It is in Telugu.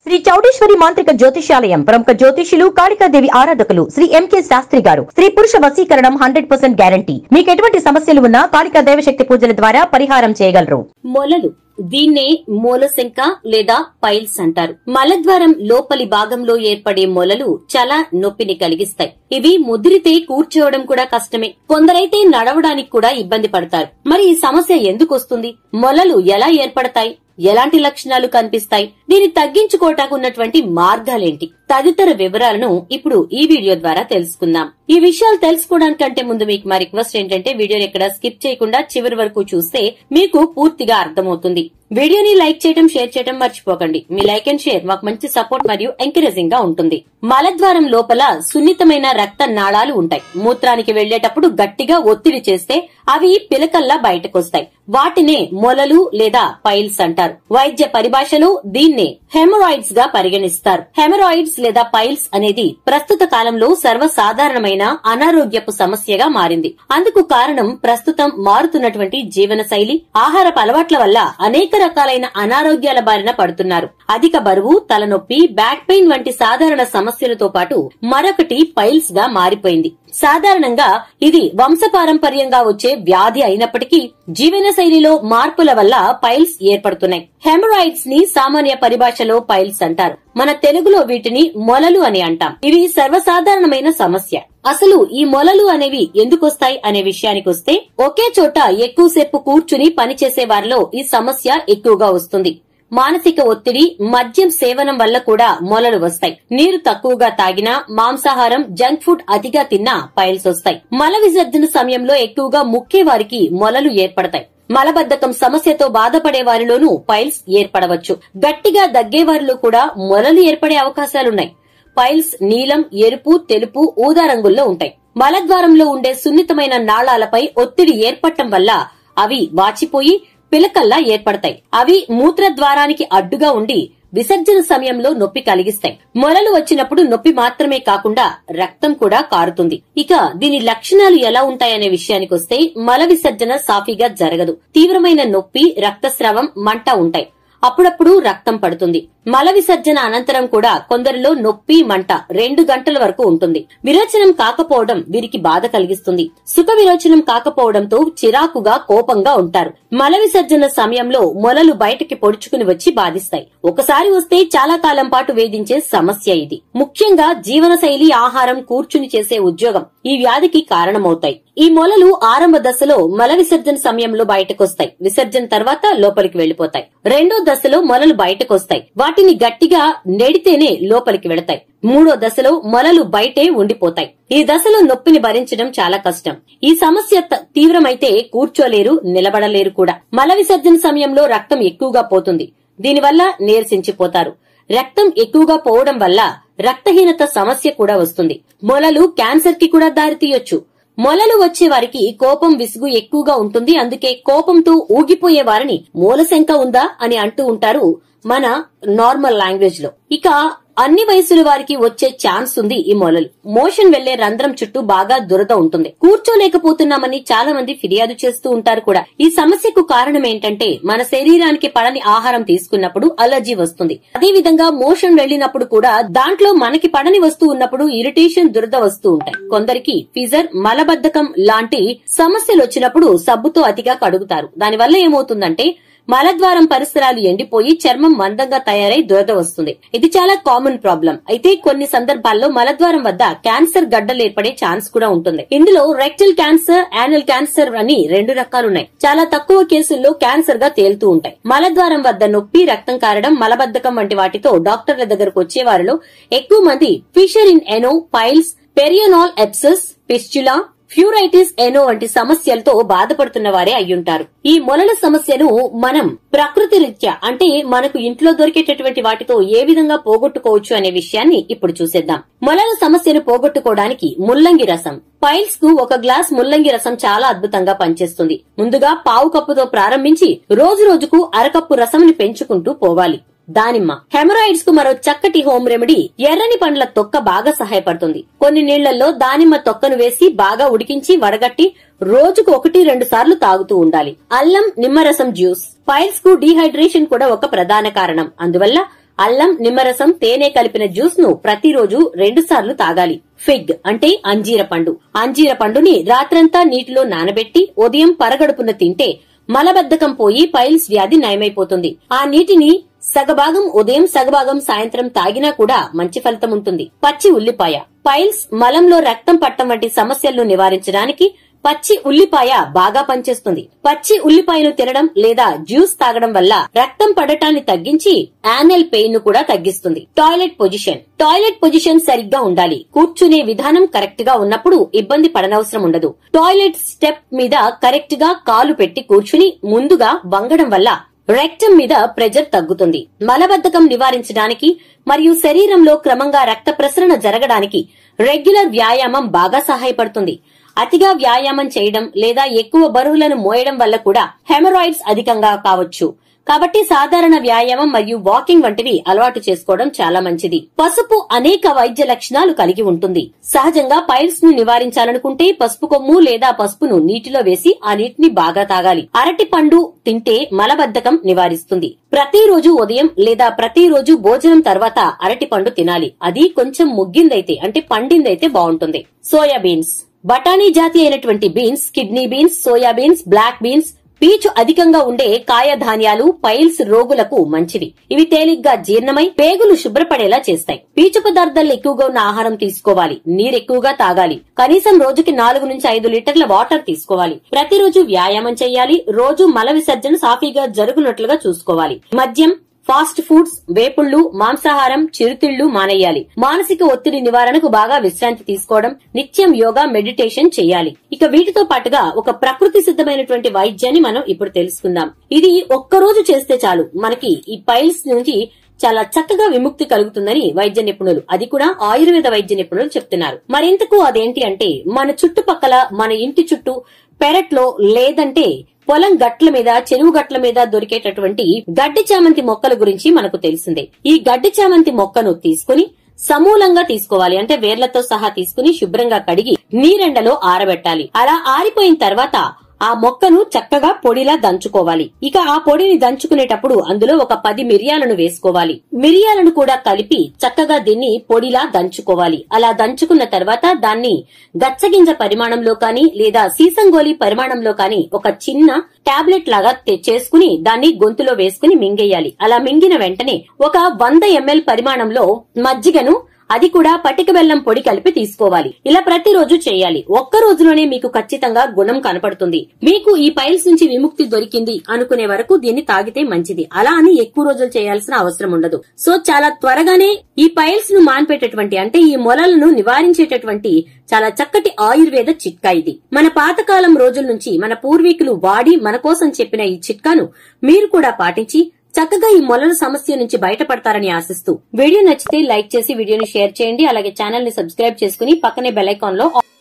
శ్రీ చౌడేశ్వరి మాంత్రిక జ్యోతిషాలయం ప్రముఖ జ్యోతిషులు కాళికాదేవి ఆరాధకులు శ్రీ ఎంకే శాస్త్రి గారు స్త్రీ పురుష వశీకరణం హండ్రెడ్ పర్సెంట్ గ్యారంటీ మీకు ఎటువంటి సమస్యలు ఉన్నా కాళికా దేవశక్తి పూజల ద్వారా పరిహారం చేయగలరు మొలలు దీన్నే మూలశంక లేదా పైల్స్ అంటారు మలద్వారం లోపలి భాగంలో ఏర్పడే మొలలు చాలా నొప్పిని కలిగిస్తాయి ఇవి ముదిరితే కూర్చోవడం కూడా కష్టమే కొందరైతే నడవడానికి కూడా ఇబ్బంది పడతారు మరి ఈ సమస్య ఎందుకు వస్తుంది మొలలు ఎలా ఏర్పడతాయి ఎలాంటి లక్షణాలు కనిపిస్తాయి దీన్ని తగ్గించుకోవటానికి ఉన్నటువంటి మార్గాలేంటి తదితర వివరాలను ఇప్పుడు ఈ వీడియో ద్వారా తెలుసుకుందాం ఈ విషయాలు తెలుసుకోవడానికంటే ముందు మీకు మా రిక్వెస్ట్ ఏంటంటే వీడియోని ఎక్కడ స్కిప్ చేయకుండా చివరి వరకు చూస్తే మీకు పూర్తిగా అర్థమవుతుంది వీడియోని లైక్ చేయడం షేర్ చేయడం మర్చిపోకండి మీ లైక్ అండ్ షేర్ మాకు మంచి సపోర్ట్ మరియు ఎంకరేజింగ్ గా ఉంటుంది మలద్వారం లోపల సున్నితమైన రక్త నాళాలు ఉంటాయి మూత్రానికి వెళ్లేటప్పుడు గట్టిగా ఒత్తిడి చేస్తే అవి పిలకల్లా బయటకొస్తాయి వాటినే మొలలు లేదా పైల్స్ అంటారు వైద్య పరిభాషలో దీన్నే హెమరాయిడ్స్ గా పరిగణిస్తారు హెమరాయిడ్స్ లేదా పైల్స్ అనేది ప్రస్తుత కాలంలో సర్వసాధారణమైన అనారోగ్యపు సమస్యగా మారింది అందుకు కారణం ప్రస్తుతం మారుతున్నటువంటి జీవన శైలి ఆహారపు అలవాట్ల వల్ల అనేక రకాలైన అనారోగ్యాల బారిన పడుతున్నారు అధిక బరువు తలనొప్పి బ్యాక్ పెయిన్ వంటి సాధారణ సమస్యలతో పాటు మరొకటి పైల్స్ గా మారిపోయింది సాధారణంగా ఇది వంశపారంపర్యంగా వచ్చే వ్యాధి అయినప్పటికీ జీవన శైలిలో మార్పుల వల్ల పైల్స్ ఏర్పడుతున్నాయి హెమరాయిడ్స్ ని సామాన్య పరిభాషలో పైల్స్ అంటారు మన తెలుగులో వీటిని మొలలు అని అంటాం ఇవి సర్వసాధారణమైన సమస్య అసలు ఈ మొలలు అనేవి ఎందుకొస్తాయి అనే విషయానికొస్తే ఒకే చోట ఎక్కువసేపు కూర్చుని పనిచేసే వారిలో ఈ సమస్య ఎక్కువగా వస్తుంది మానసిక ఒత్తిడి మద్యం సేవనం వల్ల కూడా మొలలు వస్తాయి నీరు తక్కువగా తాగినా మాంసాహారం జంక్ ఫుడ్ అతిగా తిన్నా పైల్స్ వస్తాయి మల విసర్జన సమయంలో ఎక్కువగా ముక్కే వారికి మొలలు ఏర్పడతాయి మలబద్ధకం సమస్యతో బాధపడే వారిలోనూ పైల్స్ ఏర్పడవచ్చు గట్టిగా దగ్గే వారిలో కూడా మొలలు ఏర్పడే అవకాశాలున్నాయి పైల్స్ నీలం ఎరుపు తెలుపు ఊదా రంగుల్లో ఉంటాయి మలద్వారంలో ఉండే సున్నితమైన నాళాలపై ఒత్తిడి ఏర్పడటం వల్ల అవి వాచిపోయి పిలకల్లా ఏర్పడతాయి అవి మూత్ర ద్వారానికి అడ్డుగా ఉండి విసర్జన సమయంలో నొప్పి కలిగిస్తాయి మొలలు వచ్చినప్పుడు నొప్పి మాత్రమే కాకుండా రక్తం కూడా కారుతుంది ఇక దీని లక్షణాలు ఎలా ఉంటాయనే విషయానికొస్తే మల విసర్జన సాఫీగా జరగదు తీవ్రమైన నొప్పి రక్తస్రావం మంట ఉంటాయి అప్పుడప్పుడు రక్తం పడుతుంది మల విసర్జన అనంతరం కూడా కొందరిలో నొప్పి మంట రెండు గంటల వరకు ఉంటుంది విరోచనం కాకపోవడం వీరికి బాధ కలిగిస్తుంది సుఖ విరోచనం కాకపోవడంతో చిరాకుగా కోపంగా ఉంటారు మల విసర్జన సమయంలో మొలలు బయటకి పొడుచుకుని వచ్చి బాధిస్తాయి ఒకసారి వస్తే చాలా కాలం పాటు వేధించే సమస్య ఇది ముఖ్యంగా జీవనశైలి ఆహారం కూర్చుని చేసే ఉద్యోగం ఈ వ్యాధికి కారణమవుతాయి ఈ మొలలు ఆరంభ దశలో మల విసర్జన సమయంలో బయటకొస్తాయి విసర్జన తర్వాత లోపలికి వెళ్లిపోతాయి రెండో దశలో మొలలు బయటకొస్తాయి వాటిని గట్టిగా నెడితేనే లోపలికి వెళతాయి మూడో దశలో మొలలు బయటే ఉండిపోతాయి ఈ దశలో నొప్పిని భరించడం చాలా కష్టం ఈ సమస్య త- తీవ్రమైతే కూర్చోలేరు నిలబడలేరు కూడా మల విసర్జన సమయంలో రక్తం ఎక్కువగా పోతుంది దీనివల్ల నీరసించిపోతారు రక్తం ఎక్కువగా పోవడం వల్ల రక్తహీనత సమస్య కూడా వస్తుంది మొలలు క్యాన్సర్ కి కూడా దారితీయొచ్చు మొలలు వచ్చే వారికి కోపం విసుగు ఎక్కువగా ఉంటుంది అందుకే కోపంతో ఊగిపోయే వారిని మూలశంక ఉందా అని అంటూ ఉంటారు మన నార్మల్ లాంగ్వేజ్ లో ఇక అన్ని వయసుల వారికి వచ్చే ఛాన్స్ ఉంది ఈ మొలలు మోషన్ వెళ్లే రంధ్రం చుట్టూ బాగా దురద ఉంటుంది కూర్చోలేకపోతున్నామని చాలా మంది ఫిర్యాదు చేస్తూ ఉంటారు కూడా ఈ సమస్యకు కారణం ఏంటంటే మన శరీరానికి పడని ఆహారం తీసుకున్నప్పుడు అలర్జీ వస్తుంది అదే విధంగా మోషన్ వెళ్లినప్పుడు కూడా దాంట్లో మనకి పడని వస్తువు ఉన్నప్పుడు ఇరిటేషన్ దురద వస్తూ ఉంటాయి కొందరికి ఫిజర్ మలబద్ధకం లాంటి సమస్యలు వచ్చినప్పుడు సబ్బుతో అతిగా కడుగుతారు దానివల్ల ఏమవుతుందంటే మలద్వారం పరిసరాలు ఎండిపోయి చర్మం మందంగా తయారై దురద వస్తుంది ఇది చాలా కామన్ ప్రాబ్లం అయితే కొన్ని సందర్భాల్లో మలద్వారం వద్ద క్యాన్సర్ గడ్డలు ఏర్పడే ఛాన్స్ కూడా ఉంటుంది ఇందులో రెక్టల్ క్యాన్సర్ యానల్ క్యాన్సర్ అని రెండు రకాలున్నాయి చాలా తక్కువ కేసుల్లో క్యాన్సర్ గా తేలుతూ ఉంటాయి మలద్వారం వద్ద నొప్పి రక్తం కారడం మలబద్ధకం వంటి వాటితో డాక్టర్ల దగ్గరకు వచ్చే వారిలో ఎక్కువ మంది fissure in ano piles perianal abscess fistula pruritus ano వంటి సమస్యలతో బాధపడుతున్న వారే అయ్యుంటారు ఈ మొలల సమస్యను మనం ప్రకృతి రీత్యా అంటే మనకు ఇంట్లో దొరికేటటువంటి వాటితో ఏ విధంగా పోగొట్టుకోవచ్చు అనే విషయాన్ని ఇప్పుడు చూసేద్దాం మొలల సమస్యను పోగొట్టుకోవడానికి ముల్లంగి రసం పైల్స్ కు ఒక గ్లాస్ ముల్లంగి రసం చాలా అద్భుతంగా పనిచేస్తుంది ముందుగా పావు కప్పుతో ప్రారంభించి రోజు రోజుకు అరకప్పు రసంని పెంచుకుంటూ పోవాలి దానిమ్మ హెమరాయిడ్స్ కు మరో చక్కటి హోమ్ రెమెడీ ఎర్రని పండ్ల తొక్క బాగా సహాయపడుతుంది కొన్ని నీళ్లలో దానిమ్మ తొక్కను వేసి బాగా ఉడికించి వడగట్టి రోజుకు ఒకటి రెండు సార్లు తాగుతూ ఉండాలి అల్లం నిమ్మరసం జ్యూస్ పైల్స్ కు డీహైడ్రేషన్ కూడా ఒక ప్రధాన కారణం అందువల్ల అల్లం నిమ్మరసం తేనె కలిపిన జ్యూస్ ను ప్రతిరోజు రెండు సార్లు తాగాలి ఫిగ్ అంటే అంజీర పండు అంజీర పండుని రాత్రంతా నీటిలో నానబెట్టి ఉదయం పరగడుపున తింటే మలబద్ధకం పోయి పైల్స్ వ్యాధి నయమైపోతుంది ఆ నీటిని సగభాగం ఉదయం సగభాగం సాయంత్రం తాగినా కూడా మంచి ఫలితం ఉంటుంది పచ్చి ఉల్లిపాయ పైల్స్ మలంలో రక్తం పట్టం వంటి సమస్యలను నివారించడానికి పచ్చి ఉల్లిపాయ బాగా పనిచేస్తుంది పచ్చి ఉల్లిపాయను తినడం లేదా జ్యూస్ తాగడం వల్ల రక్తం పడటాన్ని తగ్గించి యానల్ పెయిన్ ను కూడా తగ్గిస్తుంది టాయిలెట్ పొజిషన్ టాయిలెట్ పొజిషన్ సరిగ్గా ఉండాలి కూర్చునే విధానం కరెక్ట్ గా ఉన్నప్పుడు ఇబ్బంది పడనవసరం ఉండదు టాయిలెట్ స్టెప్ మీద కరెక్ట్ గా కాలు పెట్టి కూర్చుని ముందుగా వంగడం వల్ల రెక్టం మీద ప్రెజర్ తగ్గుతుంది మలబద్ధకం నివారించడానికి మరియు శరీరంలో క్రమంగా రక్త ప్రసరణ జరగడానికి రెగ్యులర్ వ్యాయామం బాగా సహాయపడుతుంది అతిగా వ్యాయామం చేయడం లేదా ఎక్కువ బరువులను మోయడం వల్ల కూడా హెమరాయిడ్స్ అధికంగా కావచ్చు కాబట్టి సాధారణ వ్యాయామం మరియు వాకింగ్ వంటివి అలవాటు చేసుకోవడం చాలా మంచిది పసుపు అనేక వైద్య లక్షణాలు కలిగి ఉంటుంది సహజంగా పైల్స్ ను నివారించాలనుకుంటే పసుపు కొమ్ము లేదా పసుపును నీటిలో వేసి ఆ నీటిని బాగా తాగాలి అరటి పండు తింటే మలబద్ధకం నివారిస్తుంది ప్రతిరోజు ఉదయం లేదా ప్రతిరోజు భోజనం తర్వాత అరటి పండు తినాలి అది కొంచెం ముగ్గిందైతే అంటే పండిందైతే బాగుంటుంది సోయా బీన్స్ బఠానీ జాతి అయినటువంటి beans kidney beans soya beans black beans పీచు అధికంగా ఉండే కాయ ధాన్యాలు పైల్స్ రోగులకు మంచివి ఇవి తేలిగ్గా జీర్ణమై పేగులు శుభ్రపడేలా చేస్తాయి పీచు పదార్థాలు ఎక్కువగా ఉన్న ఆహారం తీసుకోవాలి నీరు ఎక్కువగా తాగాలి కనీసం రోజుకి నాలుగు నుంచి ఐదు లీటర్ల వాటర్ తీసుకోవాలి ప్రతిరోజు వ్యాయామం చేయాలి రోజు మల విసర్జన సాఫీగా జరుగునట్లుగా చూసుకోవాలి మద్యం ఫాస్ట్ ఫుడ్స్ వేపుళ్లు మాంసాహారం చిరుతిళ్లు మానేయాలి మానసిక ఒత్తిడి నివారణకు బాగా విశ్రాంతి తీసుకోవడం నిత్యం యోగా మెడిటేషన్ చేయాలి ఇక వీటితో పాటుగా ఒక ప్రకృతి సిద్ధమైనటువంటి వైద్యాన్ని మనం ఇప్పుడు తెలుసుకుందాం ఇది ఒక్కరోజు చేస్తే చాలు మనకి ఈ పైల్స్ నుంచి చాలా చక్కగా విముక్తి కలుగుతుందని వైద్య నిపుణులు అది కూడా ఆయుర్వేద వైద్య నిపుణులు చెప్తున్నారు మరింతకు అదేంటి అంటే మన చుట్టుపక్కల మన ఇంటి చుట్టూ పెరట్లో లేదంటే పొలం గట్ల మీద చెరువు గట్ల మీద దొరికేటటువంటి గడ్డి చామంతి మొక్కల గురించి మనకు తెలిసిందే ఈ గడ్డి చామంతి మొక్కను తీసుకుని సమూలంగా తీసుకోవాలి అంటే వేర్లతో సహా తీసుకుని శుభ్రంగా కడిగి నీరెండలో ఆరబెట్టాలి అలా ఆరిపోయిన తర్వాత ఆ మొక్కను చక్కగా పొడిలా దంచుకోవాలి ఇక ఆ పొడిని దంచుకునేటప్పుడు అందులో ఒక పది మిరియాలను వేసుకోవాలి మిరియాలను కూడా కలిపి చక్కగా దీన్ని పొడిలా దంచుకోవాలి అలా దంచుకున్న తర్వాత దాన్ని గచ్చగింజ పరిమాణంలో కానీ లేదా సీసంగోలి పరిమాణంలో కానీ ఒక చిన్న టాబ్లెట్ లాగా తె- చేసుకుని దాన్ని గొంతులో వేసుకుని మింగేయాలి అలా మింగిన వెంటనే ఒక వంద ఎంఎల్ పరిమాణంలో మజ్జిగను అది కూడా పటిక బెల్లం పొడి కలిపి తీసుకోవాలి ఇలా ప్రతిరోజు చేయాలి ఒక్క రోజులోనే మీకు ఖచ్చితంగా గుణం కనపడుతుంది మీకు ఈ పైల్స్ నుంచి విముక్తి దొరికింది అనుకునే వరకు దీన్ని తాగితే మంచిది అలా అని ఎక్కువ రోజులు చేయాల్సిన అవసరం ఉండదు సో చాలా త్వరగానే ఈ పైల్స్ ను మాన్పేటటువంటి అంటే ఈ మొలలను నివారించేటటువంటి చాలా చక్కటి ఆయుర్వేద చిట్కా ఇది మన పాతకాలం రోజుల నుంచి మన పూర్వీకులు వాడి మన కోసం చెప్పిన ఈ చిట్కాను మీరు కూడా పాటించి చక్కగా ఈ మొలల సమస్య నుంచి బయటపడతారని ఆశిస్తూ వీడియో నచ్చితే లైక్ చేసి వీడియోని షేర్ చేయండి అలాగే ఛానల్ ని సబ్స్క్రైబ్ చేసుకుని పక్కనే బెల్ ఐకాన్ లో